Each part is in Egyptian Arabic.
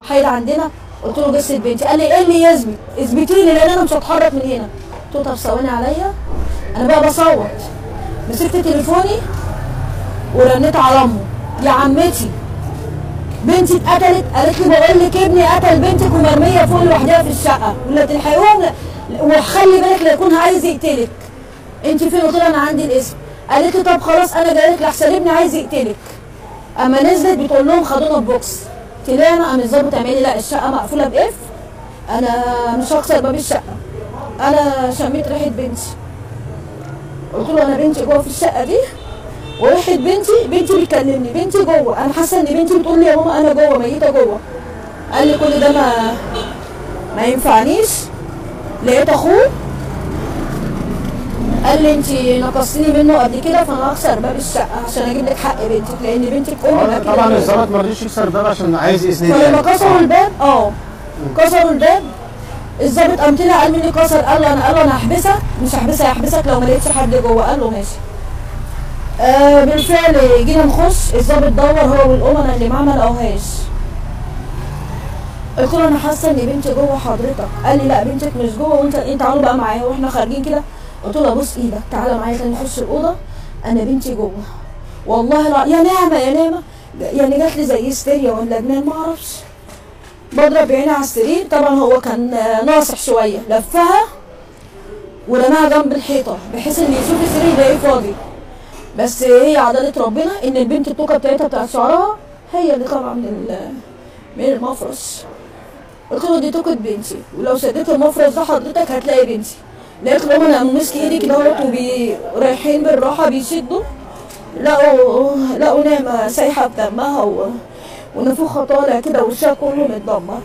حيد عندنا قلت له جسد بنتي قال لي ايه اللي يثبت اثبتي لي لان انا مش هتحرك من هنا قلت له طب ثواني عليا انا بقى بصوت مسكت تليفوني ورنيت على امه يا عمتي بنتي اتقتلت قالت لي بقول لك ابني قتل بنتك ومرميه فوق لوحدها في الشقه ولا تلحقوهم لا- وخلي بالك لا يكون عايز يقتلك انت فين قلت لها انا عندي الاسم قالت لي طب خلاص انا جاي لك لحسن ابني عايز يقتلك اما نزلت بتقول لهم خدونا بوكس طلعنا قام الظابط عمل لي لا الشقه مقفوله باف انا مش هكسر باب الشقه انا شميت ريحه بنتي قلت له انا بنتي جوه في الشقه دي وريحه بنتي بنتي بتكلمني بنتي جوه انا حاسه ان بنتي بتقول لي يا ماما انا جوه ميته جوه قال لي كل ده ما ما ينفعنيش لقيت اخوه قال لي انت نقصتني منه قد كده فانا هكسر باب الشقه عشان اجيب لك حق بنتك لان بنتك ام آه، الأكل طبعا ده. الظابط ما رضيش يكسر الباب عشان عايز يسند فلما يعني. كسروا الباب اه كسروا الباب الظابط قام طلع قال مني كسر قال له انا قال له انا هحبسك مش هحبسك هحبسك لو ما لقيتش حد جوه قال له ماشي آه بالفعل جينا نخش الظابط دور هو والامنا اللي معاه ما لقوهاش قلت له انا حاسه ان بنتي جوه حضرتك قال لي لا بنتك مش جوه وانت انت تعالوا بقى معايا واحنا خارجين كده قلت له بص ايدك تعالى معايا تاني نخش الاوضه انا بنتي جوه والله لا يا نعمه يا نعمه يعني جات لي زي هستيريا ولا جنان ما اعرفش بضرب عيني على السرير طبعا هو كان آه، ناصح شويه لفها ورماها جنب الحيطه بحيث ان يشوف السرير يلاقيه فاضي بس هي عداله ربنا ان البنت التوكه بتاعتها بتاعت شعرها هي اللي طالعه من ال- من المفرش قلت له دي توكه بنتي ولو شديت المفرش ده حضرتك هتلاقي بنتي لقيت لهم انا مسك ايدي كده اهوت ورايحين بالراحه بيشدوا لقوا لقوا نعمه سايحه بدمها و... ونفوخها طالع كده وشها كله متدمر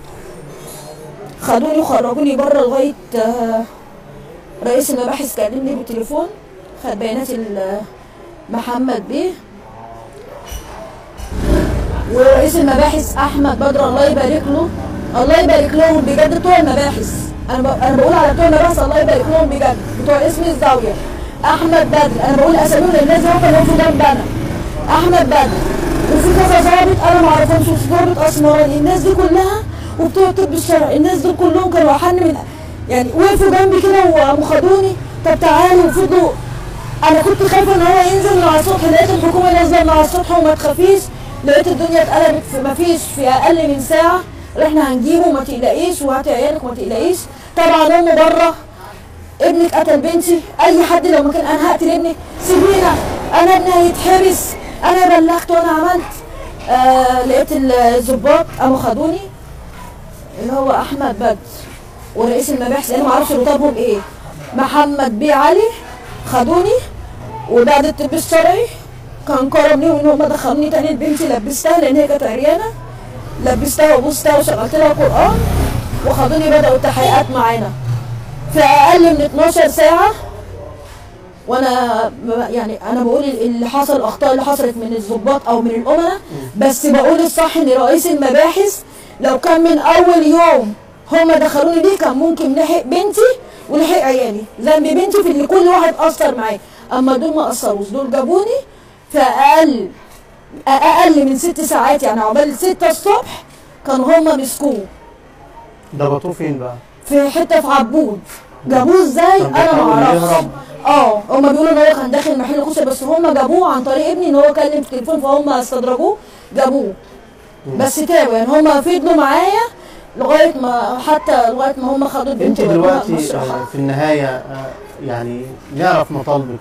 خدوني وخرجوني بره لغايه آه، رئيس المباحث كلمني بالتليفون خد بيانات ال- محمد بيه ورئيس المباحث احمد بدر الله يبارك له الله يبارك لهم بجد بتوع المباحث انا ب... انا بقول على بتوع المباحث الله يبارك لهم بجد بتوع اسم الزاويه احمد بدر انا بقول اساميهم للناس دي كانوا في جنبنا احمد بدر وفي كذا ظابط انا ما اعرفهمش وفي ظابط اسمراني الناس دي كلها وبتوع الطب الشرعي الناس دول كلهم كانوا احن من يعني وقفوا جنبي كده وقاموا خدوني طب تعالوا وفضلوا انا كنت خايفه ان هو ينزل من على السطح لقيت الحكومه نازله من على السطح وما تخافيش لقيت الدنيا اتقلبت في ما فيش في اقل من ساعه احنا هنجيبه وما تقلقيش وهاتي عيالك وما تقلقيش طبعا امه بره ابنك قتل بنتي اي حد لو مكان انا هقتل ابنك سيبينا انا ابني هيتحبس انا بلغت وانا عملت آه لقيت الظباط قاموا خدوني اللي هو احمد بدر ورئيس المباحث انا ما اعرفش رتبهم ايه محمد بيه علي خدوني وبعد الطب الشرعي كان كرم ليهم ان هم دخلوني تاني لبنتي لبستها لان هي كانت عريانه لبستها وبوستها وشغلت لها قران وخدوني بداوا التحقيقات معانا في اقل من 12 ساعه وانا ب- يعني انا بقول اللي حصل الاخطاء اللي حصلت من الضباط او من الامناء بس بقول الصح ان رئيس المباحث لو كان من اول يوم هما دخلوني ليه كان ممكن لحق بنتي ولحق عيالي ذنب بنتي في اللي كل واحد اثر معايا اما دول ما اثروش دول جابوني في اقل اقل من ست ساعات يعني عقبال ستة الصبح كانوا هما مسكوه ضبطوه فين بقى؟ في حته في عبود جابوه ازاي كان انا ما بيحاول اعرفش يهرب. اه هما بيقولوا ان هو كان داخل محل كشري بس هما جابوه عن طريق ابني ان هو كلم في التليفون فهم استدرجوه جابوه بس تابوا يعني هما فضلوا معايا لغايه ما حتى لغايه ما هما خدوا انت البنت ودوها دلوقتي المشرحة. آه، في النهايه آه، يعني نعرف مطالبك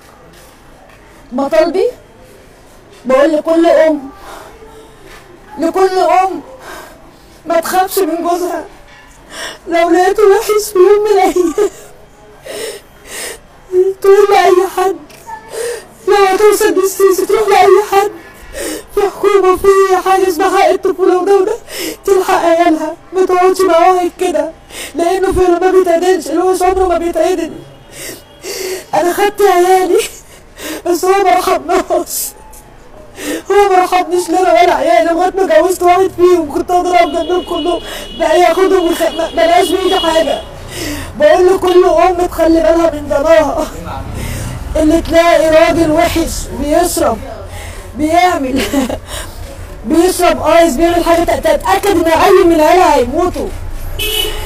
مطالبي بقول لكل ام لكل ام ما تخافش من جوزها لو لقيته وحش في يوم من الايام تقول لاي حد لو هتوصل بالسيسي تروح لاي حد في حكومه في حاجه اسمها حق الطفوله ودوله تلحق عيالها ما تقعدش مع واحد كده لانه في ما بيتعدلش اللي هو عمره ما بيتعدل انا خدت عيالي بس هو ما رحمناش هو ما رحمنيش لا انا ولا عيالي لغايه ما جوزت واحد فيهم كنت اضرب جنبهم كلهم بقى ياخدهم وخ... ما بلاش بايدي حاجه بقول لكل ام تخلي بالها من ضناها اللي تلاقي راجل وحش بيشرب بيعمل بيشرب ايس بيعمل حاجه تتاكد ان عيل من العيله هيموتوا